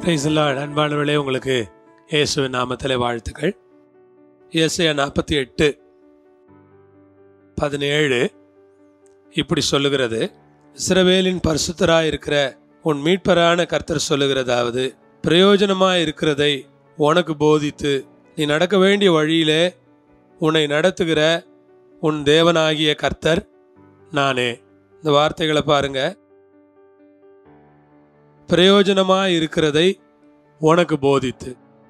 price அன்பானவர்களே உங்களுக்கு இயேசுவின் நாமத்திலே வாழ்த்துக்கள் இயேசையா நாற்பத்தி எட்டு பதினேழு இப்படி சொல்லுகிறது இஸ்ரவேலின் பரிசுத்தராய் இருக்கிற உன் மீட்பரான கர்த்தர் சொல்லுகிறதாவது பிரயோஜனமாய் இருக்கிறதை உனக்கு போதித்து நீ நடக்க வேண்டிய வழியிலே உன்னை நடத்துகிற உன் தேவனாகிய கர்த்தர் நானே இந்த வார்த்தைகளை பாருங்க பிரயோஜனமாய் இருக்கிறதை உனக்கு போதித்து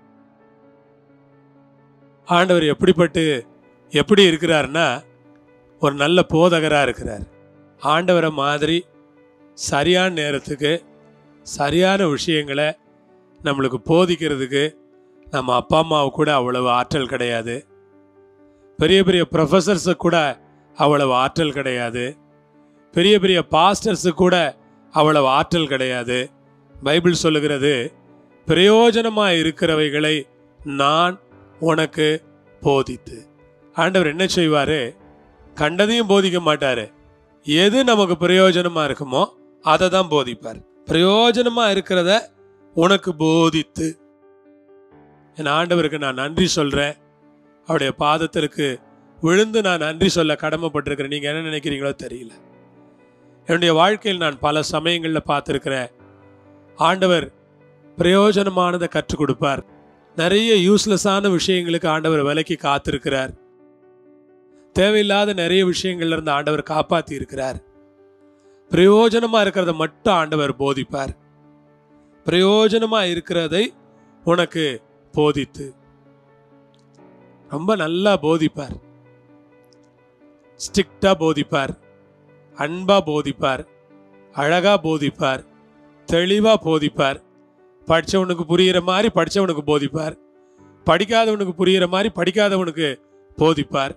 ஆண்டவர் எப்படிப்பட்டு எப்படி இருக்கிறார்னா ஒரு நல்ல போதகராக இருக்கிறார் ஆண்டவரை மாதிரி சரியான நேரத்துக்கு சரியான விஷயங்களை நம்மளுக்கு போதிக்கிறதுக்கு நம்ம அப்பா அம்மாவுக்கு கூட அவ்வளவு ஆற்றல் கிடையாது பெரிய பெரிய ப்ரொஃபஸர்ஸுக்கு கூட அவ்வளவு ஆற்றல் கிடையாது பெரிய பெரிய பாஸ்டர்ஸுக்கு கூட அவ்வளவு ஆற்றல் கிடையாது பைபிள் சொல்லுகிறது பிரயோஜனமாக இருக்கிறவைகளை நான் உனக்கு போதித்து ஆண்டவர் என்ன செய்வார் கண்டதையும் போதிக்க மாட்டார் எது நமக்கு பிரயோஜனமாக இருக்குமோ அதை தான் போதிப்பார் பிரயோஜனமாக இருக்கிறத உனக்கு போதித்து என் ஆண்டவருக்கு நான் நன்றி சொல்கிறேன் அவருடைய பாதத்திற்கு விழுந்து நான் நன்றி சொல்ல கடமைப்பட்டிருக்கிறேன் நீங்கள் என்ன நினைக்கிறீங்களோ தெரியல என்னுடைய வாழ்க்கையில் நான் பல சமயங்களில் பார்த்துருக்கிறேன் ஆண்டவர் பிரயோஜனமானதை கற்றுக் கொடுப்பார் நிறைய யூஸ்லெஸ்ஸான விஷயங்களுக்கு ஆண்டவர் விலைக்கு காத்திருக்கிறார் தேவையில்லாத நிறைய விஷயங்கள்ல இருந்து ஆண்டவர் காப்பாத்தி இருக்கிறார் பிரயோஜனமா இருக்கிறத மட்டும் ஆண்டவர் போதிப்பார் பிரயோஜனமா இருக்கிறதை உனக்கு போதித்து ரொம்ப நல்லா போதிப்பார் ஸ்ட்ரிக்டா போதிப்பார் அன்பா போதிப்பார் அழகா போதிப்பார் தெளிவா போதிப்பார் படித்தவனுக்கு புரிகிற மாதிரி படித்தவனுக்கு போதிப்பார் படிக்காதவனுக்கு புரிகிற மாதிரி படிக்காதவனுக்கு போதிப்பார்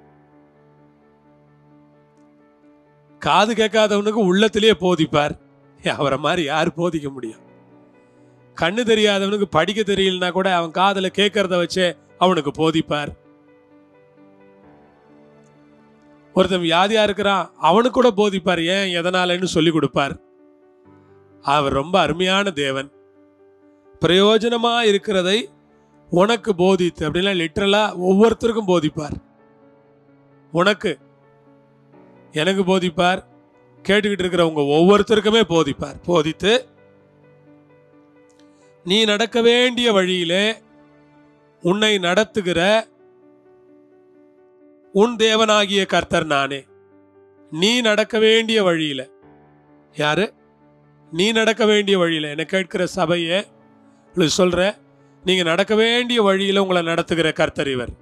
காது கேட்காதவனுக்கு உள்ளத்திலேயே போதிப்பார் அவரை மாதிரி யார் போதிக்க முடியும் கண்ணு தெரியாதவனுக்கு படிக்க தெரியலனா கூட அவன் காதுல கேட்கறத வச்சே அவனுக்கு போதிப்பார் ஒருத்தன் வியாதியா இருக்கிறான் அவனுக்கு கூட போதிப்பார் ஏன் எதனாலன்னு சொல்லி கொடுப்பார் அவர் ரொம்ப அருமையான தேவன் பிரயோஜனமா இருக்கிறதை உனக்கு போதித்து அப்படின்னா லிட்ரலா ஒவ்வொருத்தருக்கும் போதிப்பார் உனக்கு எனக்கு போதிப்பார் கேட்டுக்கிட்டு இருக்கிற உங்க ஒவ்வொருத்தருக்குமே போதிப்பார் போதித்து நீ நடக்க வேண்டிய வழியிலே உன்னை நடத்துகிற உன் தேவனாகிய கர்த்தர் நானே நீ நடக்க வேண்டிய வழியில யாரு நீ நடக்க வேண்டிய வழியில என்ன கேட்கிற சபையை உங்களுக்கு சொல்றேன் நீங்க நடக்க வேண்டிய வழியில உங்களை நடத்துகிற கர்த்தர் இவர்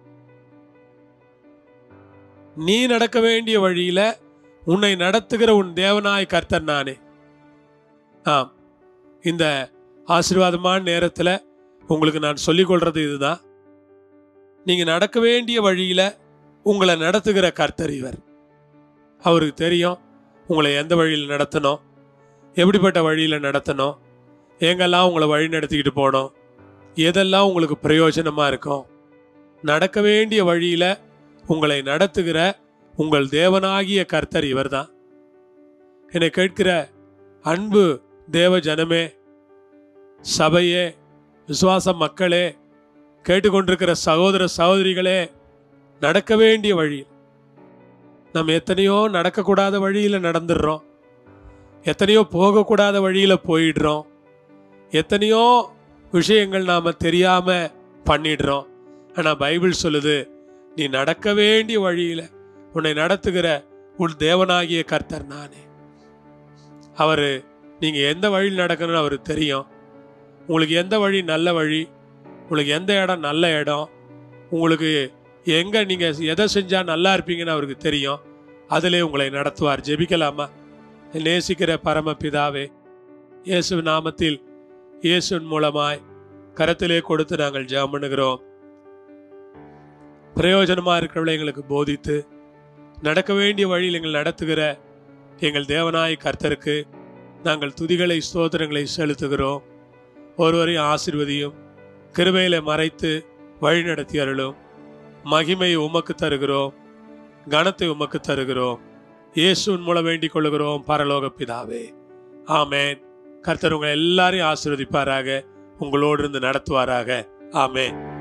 நீ நடக்க வேண்டிய வழியில உன்னை நடத்துகிற உன் தேவனாய் கர்த்தர் நானே ஆம் இந்த ஆசீர்வாதமான நேரத்துல உங்களுக்கு நான் சொல்லிக் கொள்றது இதுதான் நீங்க நடக்க வேண்டிய வழியில உங்களை நடத்துகிற கர்த்தர் இவர் அவருக்கு தெரியும் உங்களை எந்த வழியில் நடத்தணும் எப்படிப்பட்ட வழியில் நடத்தணும் எங்கெல்லாம் உங்களை வழி நடத்திக்கிட்டு போகணும் எதெல்லாம் உங்களுக்கு பிரயோஜனமாக இருக்கும் நடக்க வேண்டிய வழியில் உங்களை நடத்துகிற உங்கள் தேவனாகிய கர்த்தர் இவர்தான் என்னை கேட்கிற அன்பு தேவ ஜனமே சபையே விசுவாச மக்களே கேட்டுக்கொண்டிருக்கிற சகோதர சகோதரிகளே நடக்க வேண்டிய வழி நம்ம எத்தனையோ நடக்கக்கூடாத வழியில் நடந்துடுறோம் எத்தனையோ போகக்கூடாத வழியில் போயிடுறோம் எத்தனையோ விஷயங்கள் நாம் தெரியாமல் பண்ணிடுறோம் ஆனால் பைபிள் சொல்லுது நீ நடக்க வேண்டிய வழியில் உன்னை நடத்துகிற உன் தேவனாகிய கர்த்தர் நானே அவர் நீங்கள் எந்த வழியில் நடக்கணும்னு அவருக்கு தெரியும் உங்களுக்கு எந்த வழி நல்ல வழி உங்களுக்கு எந்த இடம் நல்ல இடம் உங்களுக்கு எங்கே நீங்கள் எதை செஞ்சால் நல்லா இருப்பீங்கன்னு அவருக்கு தெரியும் அதிலே உங்களை நடத்துவார் ஜெபிக்கலாமா நேசிக்கிற பரம பிதாவே இயேசு நாமத்தில் இயேசுவின் மூலமாய் கரத்திலே கொடுத்து நாங்கள் ஜெபம் பண்ணுகிறோம் பிரயோஜனமாக இருக்கிறவளை எங்களுக்கு போதித்து நடக்க வேண்டிய வழியில் எங்கள் நடத்துகிற எங்கள் தேவனாய் கர்த்தருக்கு நாங்கள் துதிகளை ஸ்தோத்திரங்களை செலுத்துகிறோம் ஒருவரையும் ஆசிர்வதியும் கிருபையில மறைத்து வழி நடத்தி அருளும் மகிமையை உமக்கு தருகிறோம் கனத்தை உமக்கு தருகிறோம் இயேசுவின் மூலம் வேண்டிக் கொள்ளுகிறோம் பரலோக பிதாவே ஆமேன் கர்த்தர் உங்களை எல்லாரையும் ஆசீர்வதிப்பாராக உங்களோடு இருந்து நடத்துவாராக ஆமென்